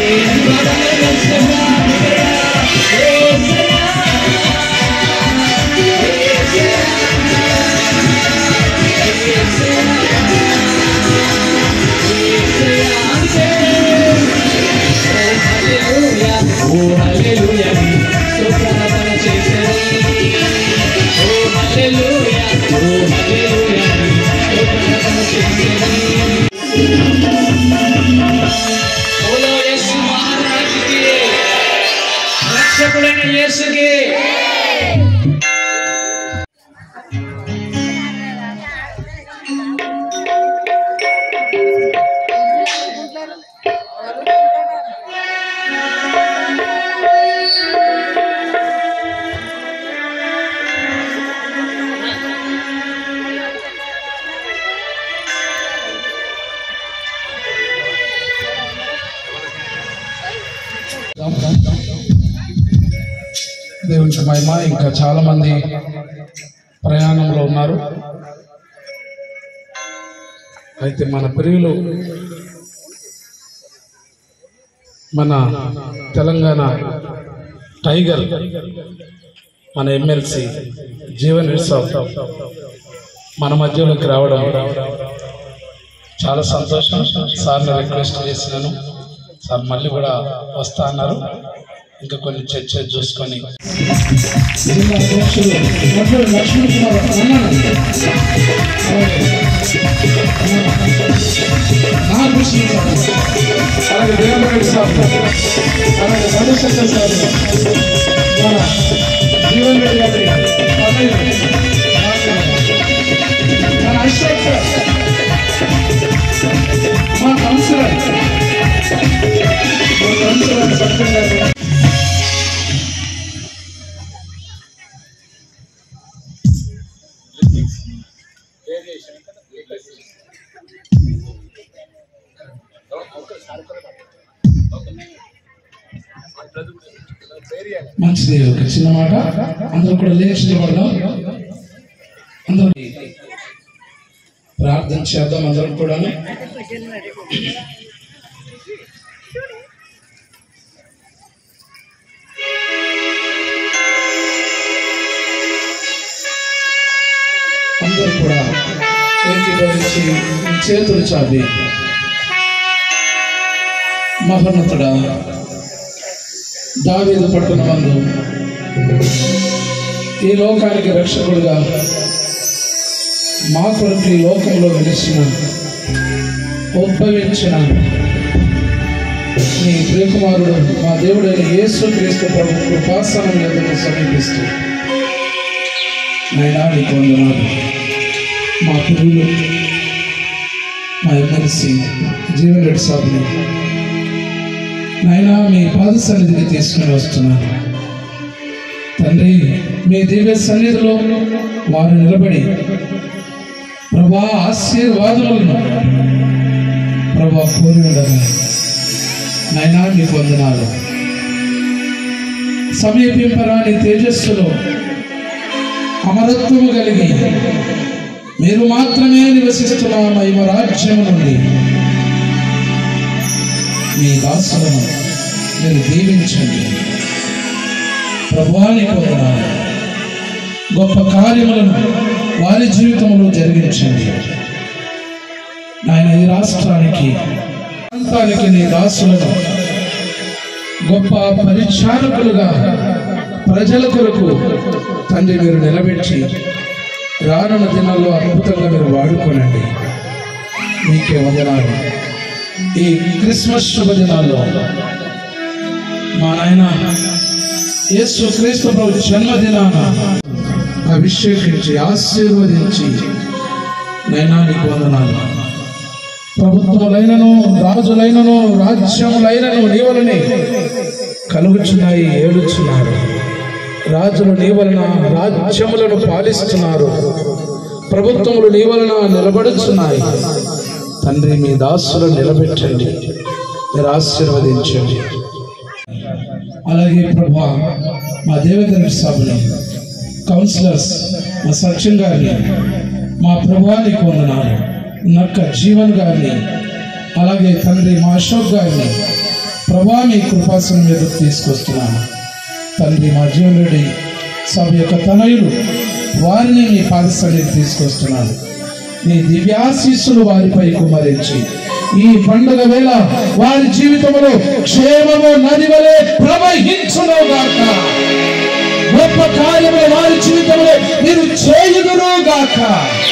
బోలో యేసు మహారాజుకి రక్షకుడైన యేసుకి దేవునికి మహిమ ఇంకా చాలా మంది ప్రయాణంలో ఉన్నారు అయితే మన ప్రియులు మన తెలంగాణ టైగర్ మన ఎమ్మెల్సీ జీవన్ ఉత్సవ్ మన మధ్యలోకి రావడం చాలా సంతోషం సార్ని రిక్వెస్ట్ చేసినాను సార్ మళ్ళీ కూడా వస్తా అన్నారు ఇంకా కొన్ని చర్చ చూసుకొని జిల్లా అధ్యక్షులు మొదలు లక్ష్మణ్ కుమార్ అన్నాను నాగభూషణ్ సార్ అలాగే దేవరాజు సార్ అలాగే మధుశంకర్ సార్ మన జీవన్ రెడ్డి గారి అన్నయ్య, మన అశోక్ సార్ మా కౌన్సిలర్ మా కౌన్సిలర్ సత్యం గారు మంచిది ఒక చిన్న మాట అందరూ కూడా లేచి నిలబడదాం అందరూ ప్రార్థన చేద్దాం అందరం కూడా అందరూ కూడా ఏకీభవించి చేతులు చాపి మహోన్నతుడా దావీదు పట్టణ మందు ఈ లోకానికి రక్షకుడుగా మా కొరకు ఈ లోకంలో వెలిసిన ఉద్భవించిన నీ ప్రియకుమారుడు మా దేవుడైన యేసు క్రీస్తు ప్రభు కృపాసనం ఎదురు సమీపిస్తూ నైనా నీకు వందనాలు మా పిల్లలు మా ఎమ్మెల్సీ జీవన్ రెడ్డి సాబుని నాయనా మీ పాద సన్నిధికి తీసుకుని వస్తున్నాను తండ్రి మీ దివ్య సన్నిధిలో వారు నిలబడి ప్రభా ఆశీర్వాదములను ప్రభా కోరి ఉండగా నాయనా మీకు వందనాలు సమీపింపరాని తేజస్సులో అమరత్వము కలిగి మీరు మాత్రమే నివసిస్తున్న మహిమ రాజ్యము నుండి మీ దాసులను మీరు దీవించండి ప్రభువానికి వందనాలు గొప్ప కార్యములను వారి జీవితంలో జరిగించండి నాయన ఈ రాష్ట్రానికి ప్రాంతానికి నీ దాసులను గొప్ప పరిచారకులుగా ప్రజల కొరకు తండ్రి మీరు నిలబెట్టి రానున్న దినాల్లో అద్భుతంగా మీరు వాడుకోనండి మీకే వందనాలు ఈ క్రిస్మస్ శుభదినాల్లో మా నాయన యేసు క్రీస్తు ప్రభు జన్మదినాన అభిషేకించి ఆశీర్వదించి నైనా నీకు వందనాలు ప్రభుత్వములైనను రాజులైనను రాజ్యములైనను నీవలని కలుగుచున్నాయి ఏడుచున్నారు రాజులు నీ వలన రాజ్యములను పాలిస్తున్నారు ప్రభుత్వములు నీ వలన నిలబడుచున్నాయి తండ్రి మీ దాసులను నిలబెట్టండి మీరు ఆశీర్వదించండి అలాగే ప్రభా మా దేవేంద్ర సభలు కౌన్సిలర్స్ మా సత్యం గారిని మా ప్రభానికి వందనాలు నక్క జీవన్ గారిని అలాగే తండ్రి మా అశోక్ గారిని ప్రభా మీ కృపాసనం మీద తీసుకొస్తున్నాను తండ్రి మా జీవనుడి సభ యొక్క తనయులు వారిని మీ పాదస్థానికి తీసుకొస్తున్నాను నీ దివ్యాశీస్సులు వారిపై కుమరించి ఈ పండుగ వేళ వారి జీవితంలో క్షేమము నది వలె ప్రవహించును గాక గొప్ప కార్యములు వారి జీవితంలో మీరు చేయుదురు గాక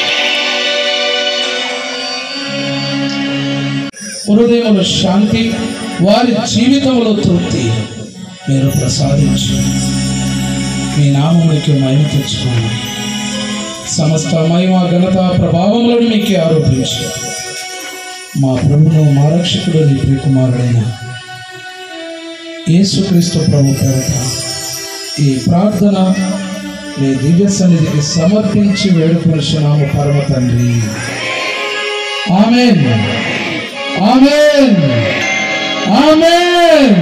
హృదయంలో శాంతి వారి జీవితంలో తృప్తి మీరు ప్రసాదించి మీ నామమునికి మహిమ తెచ్చుకోండి సమస్త మహిమ ఘనత ప్రభావములను మీకే ఆరోపించి మా ప్రభును మా రక్షకుడు నీ ప్రియకుమారుడైన యేసుక్రీస్తు ప్రభు పేరట ఈ ప్రార్థన మీ దివ్య సన్నిధికి సమర్పించి వేడుకొనిచున్నాము పరమ తండ్రి ఆమెన్ ఆమెన్ ఆమెన్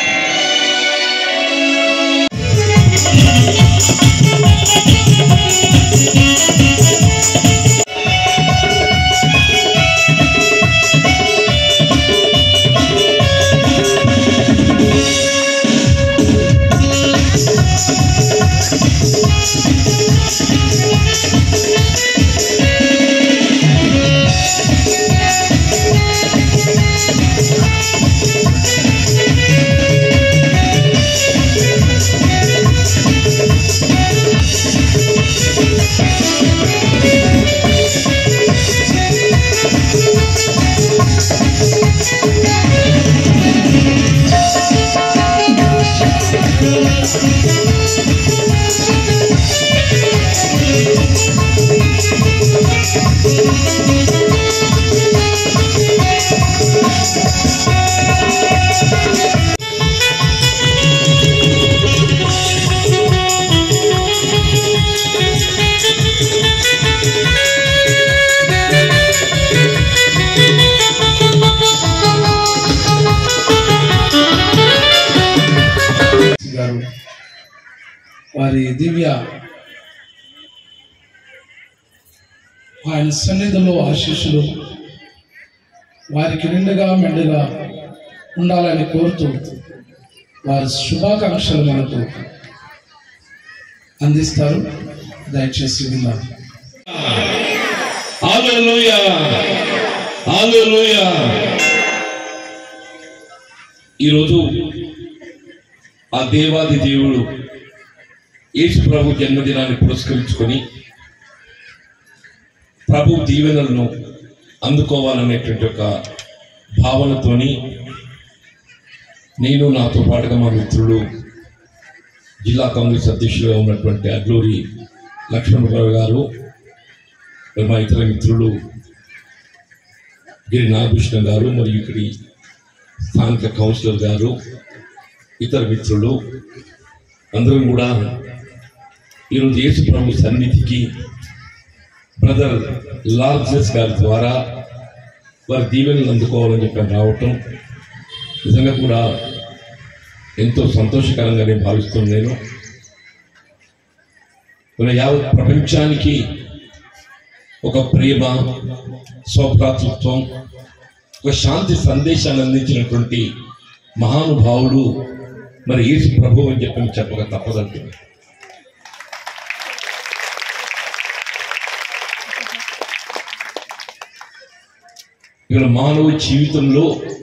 గారు వారి దివ్య ఆయన సన్నిధిలో ఆశీస్సులు వారికి నిండుగా మెండుగా ఉండాలని కోరుతూ వారి శుభాకాంక్షలు మనకు అందిస్తారు దయచేసి విందాం హల్లెలూయా హల్లెలూయా ఈరోజు ఆ దేవాది దేవుడు యేసు ప్రభు జన్మదినాన్ని పురస్కరించుకొని ప్రభు దీవెనలను అందుకోవాలనేటువంటి ఒక భావనతోని నేను నాతో పాటుగా మా మిత్రులు జిల్లా కాంగ్రెస్ అధ్యక్షులుగా ఉన్నటువంటి అడ్లూరి లక్ష్మణరావు గారు మా ఇతర మిత్రులు గిరి నాగభూషణ గారు మరియు ఇక్కడి స్థానిక కౌన్సిలర్ గారు ఇతర మిత్రులు అందరం కూడా ఈరోజు యేసు ప్రభు సన్నిధికి బ్రదర్ లార్జెస్ గారి ద్వారా వారి దీవెనలు అందుకోవాలని చెప్పి రావటం నిజంగా కూడా ఎంతో సంతోషకరంగా నేను భావిస్తున్నాను నేను మన యావత్ ప్రపంచానికి ఒక ప్రేమ సౌభ్రాతృత్వం ఒక శాంతి సందేశాన్ని అందించినటువంటి మహానుభావుడు మరి యేసు ప్రభు అని చెప్పని చెప్పక తప్పదంటుంది ఇక్కడ మానవ జీవితంలో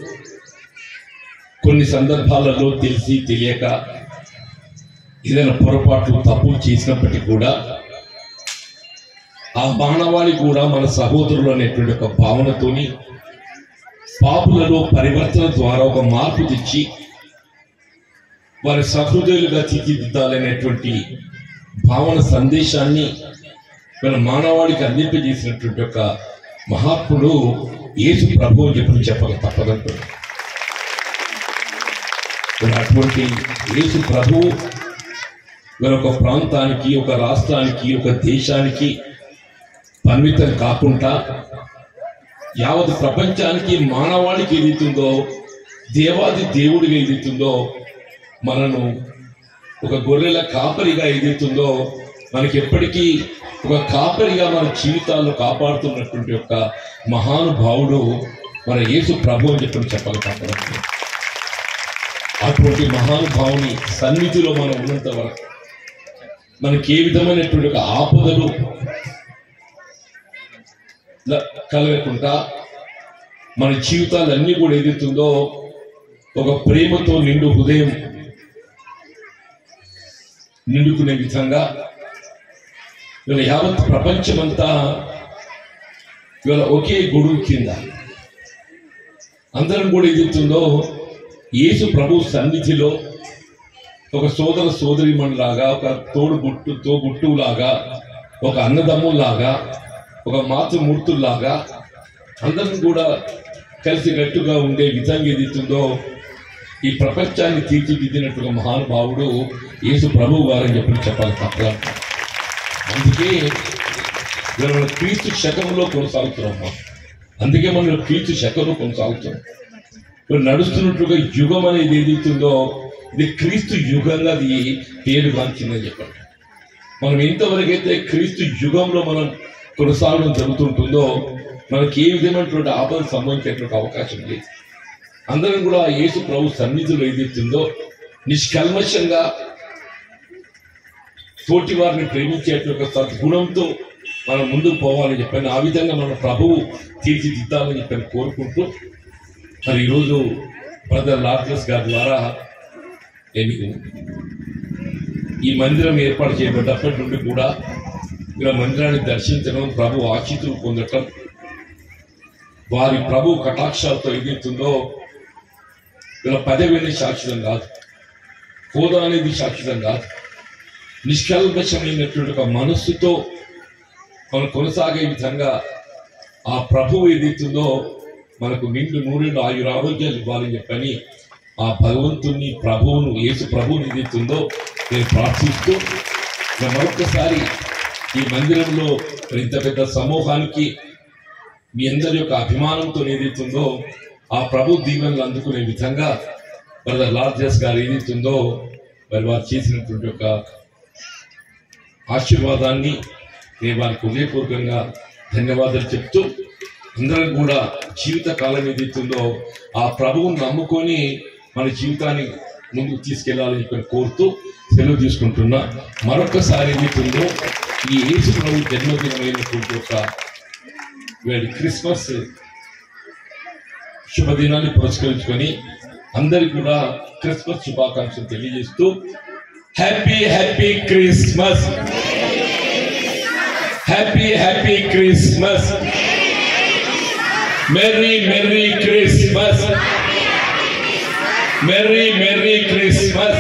కొన్ని సందర్భాలలో తెలిసి తెలియక ఏదైనా పొరపాటు తప్పులు చేసినప్పటికీ కూడా ఆ మానవాళి కూడా మన సహోదరులు అనేటువంటి ఒక భావనతోని పాపులలో పరివర్తన ద్వారా ఒక మార్పు తెచ్చి వారి సహృదయులుగా తీర్చిదిద్దాలనేటువంటి భావన సందేశాన్ని మన మానవాళికి అందింపజేసినటువంటి ఒక మహాత్ముడు యేసు ప్రభు అని చెప్పి చెప్పక తప్పదంటున్నాడు మరి అటువంటి యేసు ప్రభు మరి ఒక ప్రాంతానికి ఒక రాష్ట్రానికి ఒక దేశానికి పరిమితం కాకుండా యావత్ ప్రపంచానికి మానవాళికి ఏదైతుందో దేవాది దేవుడిగా ఏదైతుందో మనను ఒక గొర్రెల కాపరిగా ఏదైతుందో మనకి ఎప్పటికీ ఒక కాపరిగా మన జీవితాలను కాపాడుతున్నటువంటి ఒక మహానుభావుడు మన యేసు ప్రభు అని చెప్పి చెప్పక తప్పదు అటువంటి మహానుభావుని సన్నిధిలో మనం ఉన్నంత వరకు మనకి ఏ విధమైనటువంటి ఒక ఆపదలు ల- కలగకుండా మన జీవితాలన్నీ కూడా ఏదైతుందో ఒక ప్రేమతో నిండు హృదయం నిండుకునే విధంగా ఇవాళ యావత్ ప్రపంచమంతా ఇవాళ ఒకే గొడుగు కింద అందరం కూడా ఏదైతుందో యేసు ప్రభు సన్నిధిలో ఒక సోదర సోదరి లాగా ఒక తోడు గుట్టు తో గుట్టులాగా ఒక అన్నదమ్ముల్లాగా ఒక మాతృమూర్తుల్లాగా అందరం కూడా కలిసి గట్టుగా ఉండే విధంగా ఏదైతుందో ఈ ప్రపంచాన్ని తీర్చిదిద్దినట్టుగా మహానుభావుడు యేసు ప్రభు వారని చెప్పి చెప్పాలి తప్ప అందుకే ఇవాళ మనం క్రీస్తు శకంలో కొనసాగుతున్నాం మనం. అందుకే మనం క్రీస్తు శకంలో కొనసాగుతున్నాం ఇప్పుడు నడుస్తున్నట్లుగా యుగం అనేది ఏదైతుందో ఇది క్రీస్తు యుగంగా అది పేరు గాంచిందని చెప్పండి మనం ఎంతవరకు అయితే క్రీస్తు యుగంలో మనం కొనసాగడం జరుగుతుంటుందో మనకి ఏ విధమైనటువంటి ఆపద సంభవించేటువంటి అవకాశం లేదు అందరం కూడా ఆ యేసు ప్రభు సన్నిధిలో ఏదైతుందో నిష్కల్మషంగా తోటి వారిని ప్రేమించేటువంటి ఒక సద్గుణంతో మనం ముందుకు పోవాలని చెప్పాను ఆ విధంగా మన ప్రభువు తీర్చిదిద్దాలని చెప్పని కోరుకుంటూ మరి ఈరోజు బ్రదర్ లార్జస్ గారి ద్వారా నేను ఈ మందిరం ఏర్పాటు చేయబడ్డప్పటి నుండి కూడా ఇలా మందిరాన్ని దర్శించడం ప్రభు ఆశీతులు పొందటం వారి ప్రభు కటాక్షాలతో ఏదైతుందో ఇలా పదవి అనేది శాశ్వతం కాదు హోదా అనేది శాశ్వతం కాదు నిష్కల్మషమైనటువంటి ఒక మనస్సుతో మనం కొనసాగే విధంగా ఆ ప్రభువు ఏదైతుందో మనకు నిండు నూరేళ్ళు ఆయురారోగ్యాలు ఇవ్వాలని చెప్పని ఆ భగవంతుని ప్రభువును యేసు ప్రభువుని ఏదైతుందో నేను ప్రార్థిస్తూ ఇక మరొకసారి ఈ మందిరంలో ఇంత పెద్ద సమూహానికి మీ అందరి యొక్క అభిమానంతో ఏదైతుందో ఆ ప్రభు దీవెనలు అందుకునే విధంగా బ్రదర్ లార్జెస్ గారు ఏదైతుందో మరి వారు చేసినటువంటి ఒక ఆశీర్వాదాన్ని నేను వారికి హృదయపూర్వకంగా ధన్యవాదాలు చెప్తూ అందరం కూడా జీవిత కాలం ఏదైతుందో ఆ ప్రభువుని నమ్ముకొని మన జీవితాన్ని ముందుకు తీసుకెళ్లాలని చెప్పి కోరుతూ సెలవు తీసుకుంటున్నా మరొకసారి ఏదైతుందో ఈ యేసు ప్రభు జన్మదినమైనటువంటి ఒక వీడి క్రిస్మస్ శుభదినాన్ని పురస్కరించుకొని అందరికి కూడా క్రిస్మస్ శుభాకాంక్షలు తెలియజేస్తూ happy happy Christmas happy happy Christmas merry merry Christmas merry merry Christmas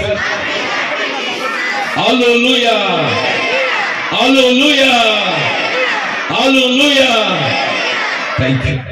hallelujah hallelujah hallelujah thank you